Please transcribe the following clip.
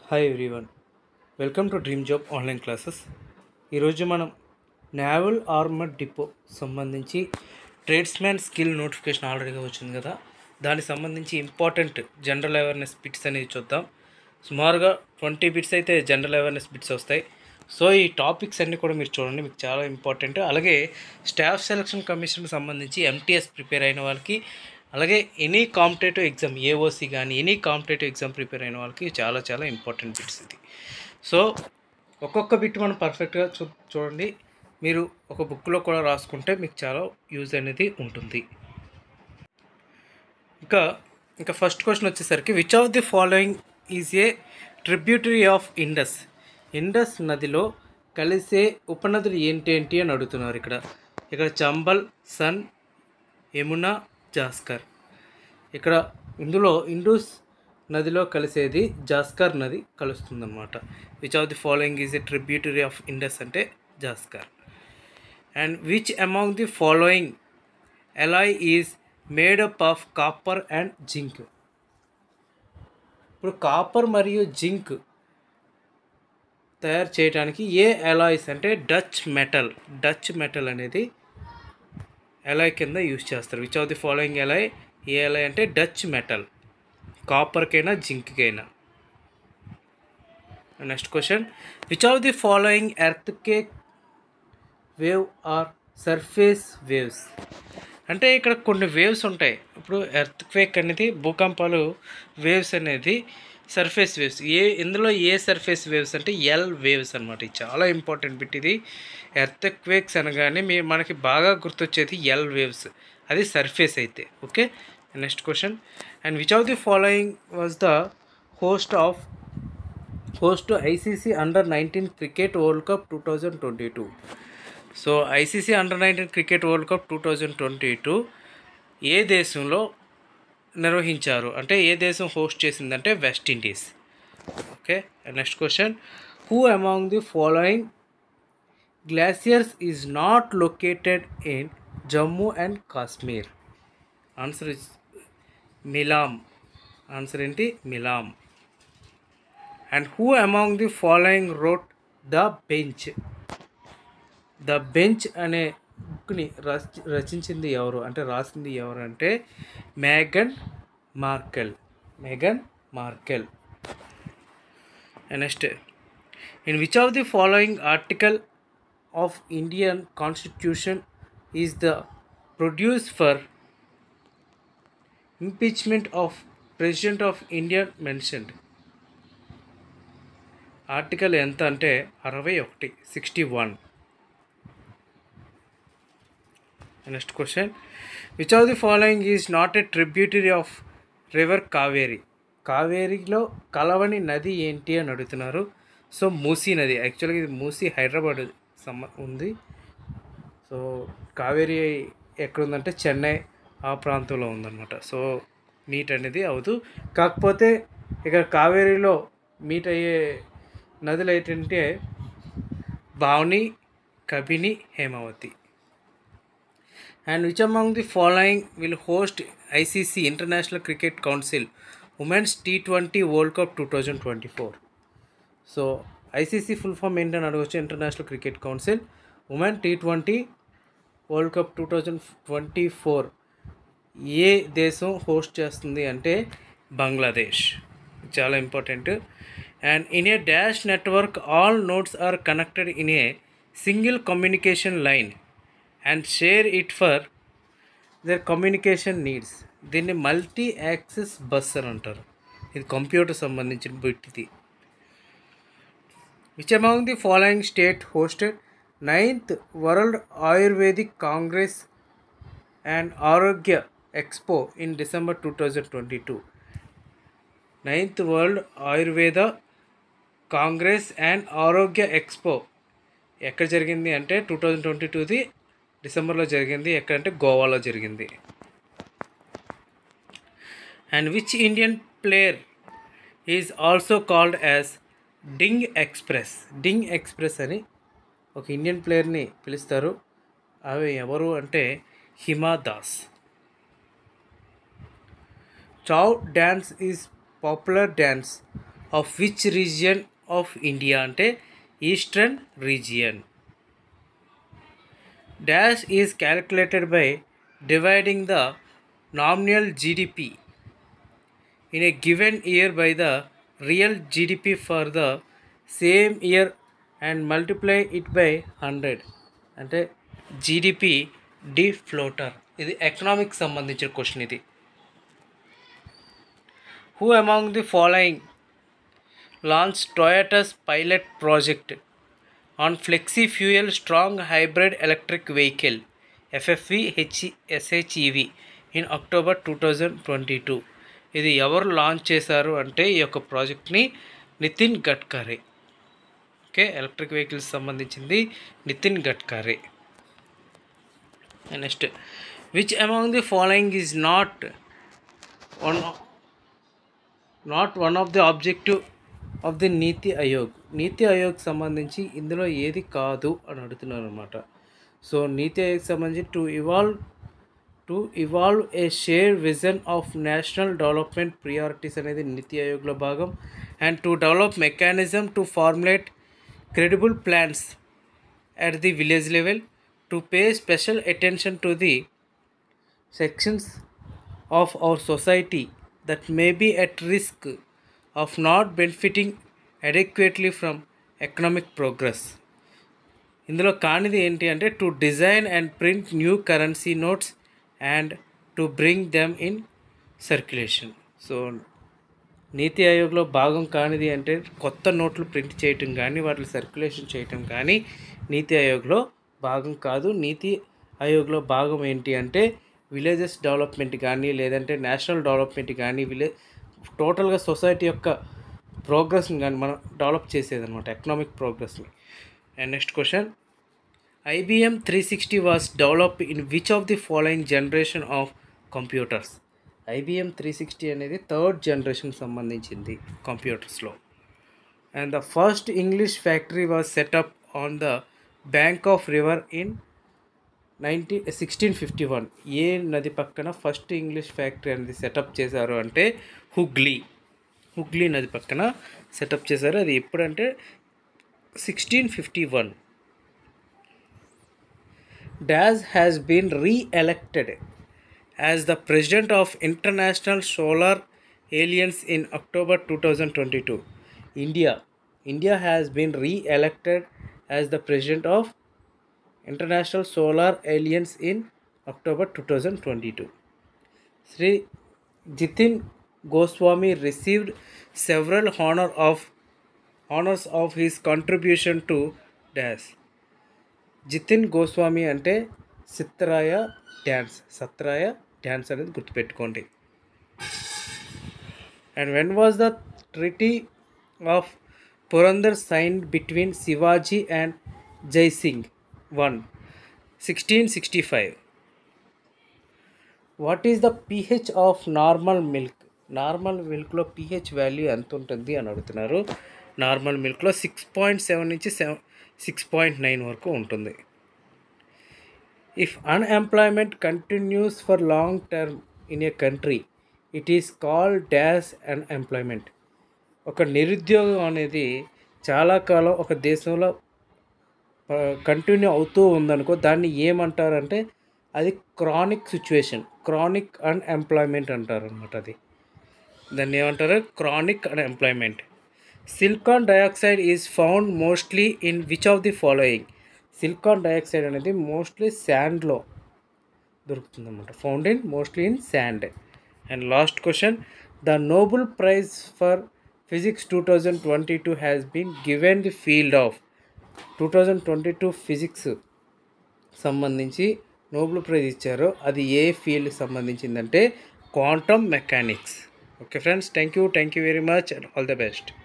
Hi everyone welcome to dream job online classes ఈరోజు మనం naval armour depot సంబంధించి tradesman skill notification ఆల్రెడీగా వచ్చింది కదా దానికి సంబంధించి ఇంపార్టెంట్ జనరల్ అవేర్నెస్ బిట్స్ అనేది చూద్దాం సుమారుగా ట్వంటీ బిట్స్ అయితే జనరల్ అవేర్నెస్ బిట్స్ వస్తాయి సో ఈ టాపిక్స్ అన్నీ కూడా మీరు చూడండి మీకు చాలా ఇంపార్టెంట్ అలాగే స్టాఫ్ సెలక్షన్ కమిషన్ సంబంధించి ఎంటీఎస్ ప్రిపేర్ అయిన వాళ్ళకి అలాగే ఎనీ కాంపిటేటివ్ ఎగ్జామ్ ఏఓసి కానీ ఎనీ కాంపిటేటివ్ ఎగ్జామ్ ప్రిపేర్ అయిన వాళ్ళకి చాలా చాలా ఇంపార్టెంట్ బిట్స్ ఇది సో ఒక్కొక్క బిట్ మనం పర్ఫెక్ట్గా చూ చూడండి మీరు ఒక బుక్లో కూడా రాసుకుంటే మీకు చాలా యూజ్ అనేది ఉంటుంది ఇంకా ఇంకా ఫస్ట్ క్వశ్చన్ వచ్చేసరికి which of the following is a tributary of Indus Indus నదిలో కలిసే ఉపనదులు ఏంటి ఏంటి అని అడుగుతున్నారు ఇక్కడ ఇక్కడ చంబల్ సన్ యమున జాస్కర్ ఇక్కడ ఇందులో ఇండస్ నదిలో కలిసేది జాస్కర్ నది కలుస్తుందన్నమాట which of the following is a tributary of Indus అంటే Zanskar and which among the following alloy is made up of copper and zinc ఇప్పుడు కాపర్ మరియు జింక్ తయారు చేయడానికి ఏ అలాయ్స్ అంటే డచ్ మెటల్ డచ్ మెటల్ అనేది ఎలాయ్ కింద యూజ్ చేస్తారు which of the following alloy ఏ ఎలాయ్ అంటే డచ్ మెటల్ కాపర్కైనా జింక్కైనా next question which of the following earthquake wave are surface waves అంటే ఇక్కడ కొన్ని వేవ్స్ ఉంటాయి ఇప్పుడు ఎర్త్ క్వేక్ అనేది భూకంపాలు వేవ్స్ అనేది సర్ఫేస్ వేవ్స్ ఏ ఇందులో ఏ సర్ఫేస్ వేవ్స్ అంటే ఎల్ వేవ్స్ అనమాట ఇది చాలా ఇంపార్టెంట్ బిట్ ఇది ఎర్త్ క్వేక్స్ అనగానే మీ మనకి బాగా గుర్తొచ్చేది ఎల్ వేవ్స్ అది సర్ఫేస్ అయితే okay next question and which of the following was the host of host ICC under nineteen cricket world cup two thousand twenty two so ICC under nineteen cricket world cup two thousand twenty two ఏ దేశంలో నిర్వహించారు అంటే ఏ దేశం host చేసిందంటే west Indies okay next question who among the following గ్లాసియర్స్ is not located in Jammu and Kashmir answer is మిలామ్ answer ఏంటి మిలామ్ and who among the following wrote the bench the bench అనే బుక్ని రచ రచించింది ఎవరు అంటే రాసింది ఎవరు అంటే Megan Merkel Megan Merkel next in which of the following article of Indian constitution is the produce for impeachment of president of India mentioned article ఎంత అంటే అరవై ఒకటి sixty one next question which of the following is not a tributary of river Kaveri కావేరిలో కలవని నది ఏంటి అని అడుగుతున్నారు సో మూసీ నది యాక్చువల్గా ఇది మూసీ హైదరాబాద్ సంబ ఉంది సో కావేరి ఎక్కడుందంటే చెన్నై ఆ ప్రాంతంలో ఉందన్నమాట సో మీట్ అనేది అవుతూ కాకపోతే ఇక్కడ కావేరిలో మీట్ అయ్యే నదులు ఏంటంటే Bhavani Kabini Hemavathi and which among the following will host ICC international cricket council women's T twenty world cup two thousand twenty four so ICC full form ఏంటని అడగచ్చు international cricket council women T twenty world cup two thousand twenty four ఏ దేశం host చేస్తుంది అంటే బంగ్లాదేశ్ చాలా important and in a dash network all nodes are connected in a single communication line and share it for their communication needs దీన్ని multi access bus అని అంటారు ఇది computer సంబంధించిన బిట్ ఇది which among the following state hosted ninth world ayurvedic congress and Arogya expo in December two thousand twenty two ninth world Ayurveda congress and Arogya expo ఎక్కడ జరిగింది అంటే two thousand twenty టూది డిసెంబర్లో జరిగింది ఎక్కడంటే గోవాలో జరిగింది and which Indian player is also called as Dhing express Dhing express అని ఒక ఇండియన్ ప్లేయర్ని పిలుస్తారు అవి ఎవరు అంటే Hima Das Chhau dance is popular dance of which region of India అంటే eastern region dash is calculated by dividing the nominal GDP in a given year by the real GDP for the same year and multiply it by hundred అంటే GDP deflator ఇది economic సంబంధించిన question ఇది who among the following launch Toyota's pilot project on flexi fuel strong hybrid electric vehicle FFV H SHEV in October two thousand twenty two ఇది ఎవరు launch చేశారు అంటే ఈ యొక్క ప్రాజెక్ట్ని Nitin Gadkari okay electric vehicles సంబంధించింది Nitin Gadkari next which among the following is not one not one of the objective of the NITI Aayog నీతి ఆయోగ్ సంబంధించి ఇందులో ఏది కాదు అని అడుగుతున్నారు అనమాట సో నీతి ఆయోగ్ సంబంధించి to evolve to evolve a shared vision of national development priorities అనేది నీతి ఆయోగ్లో భాగం and to develop mechanism to formulate credible plans at the village level to pay special attention to the sections of our society that may be at risk of not benefiting adequately from economic progress ఇందులో కానిది ఏంటి అంటే to design and print new currency notes and to bring them in circulation so NITI ఆయోగ్లో భాగం కానిది అంటే కొత్త నోట్లు ప్రింట్ చేయటం కానీ వాటిని సర్క్యులేషన్ చేయటం కానీ నీతి ఆయోగ్లో భాగం కాదు నీతి ఆయోగ్లో భాగం ఏంటి అంటే విలేజెస్ డెవలప్మెంట్ కానీ లేదంటే నేషనల్ డెవలప్మెంట్ కానీ విలేజ్ టోటల్గా సొసైటీ యొక్క ప్రోగ్రెస్ని కానీ మనం డెవలప్ చేసేదన్నమాట ఎకనామిక్ ప్రోగ్రెస్ని and next question IBM three sixty was develop in which of the following generation of computers IBM three sixty అనేది థర్డ్ జనరేషన్ సంబంధించింది కంప్యూటర్స్లో and the first English factory was set up on the bank of river in ninety sixteen fifty one ఏ నది పక్కన first English factory అనేది set up చేశారు అంటే హుగ్లీ హుగ్లీ నది పక్కన సెటప్ చేశారు అది ఎప్పుడంటే సిక్స్టీన్ ఫిఫ్టీ వన్ డాజ్ has been re-elected as the president of International Solar Alliance in October 2022. India. India has been re-elected as the president of International Solar Alliance in October 2022. Sri Jitin Goswami received several honor of honors of his contribution to DAS. Jatin Goswami అంటే Sattriya dance Sattriya dance అనేది గుర్తుపెట్టుకోండి and when was the treaty of Purandar sign between Shivaji and Jai Singh one sixteen sixty five what is the pH of normal milk normal మిల్క్లో pH value ఎంత ఉంటుంది అని అడుగుతున్నారు normal మిల్క్లో six point seven నుంచి సెవెన్ సిక్స్ పాయింట్ నైన్ వరకు ఉంటుంది if unemployment continues for long term in a country it is called dash unemployment ఒక నిరుద్యోగం అనేది చాలా కాలం ఒక దేశంలో కంటిన్యూ అవుతూ ఉందనుకో దాన్ని ఏమంటారంటే అది క్రానిక్ సిచ్యువేషన్ క్రానిక్ అన్ఎంప్లాయ్మెంట్ అంటారు అనమాట అది దాన్ని ఏమంటారు chronic unemployment silicon dioxide is found mostly in which of the following silicon dioxide అనేది మోస్ట్లీ శాండ్లో దొరుకుతుంది అనమాట found in mostly in sand and last question the Nobel prize for physics two thousand twenty two has been given the field of two thousand twenty two physics సంబంధించి Nobel prize ఇచ్చారో అది ఏ ఫీల్డ్ సంబంధించిందంటే quantum mechanics okay friends thank you thank you very much and all the best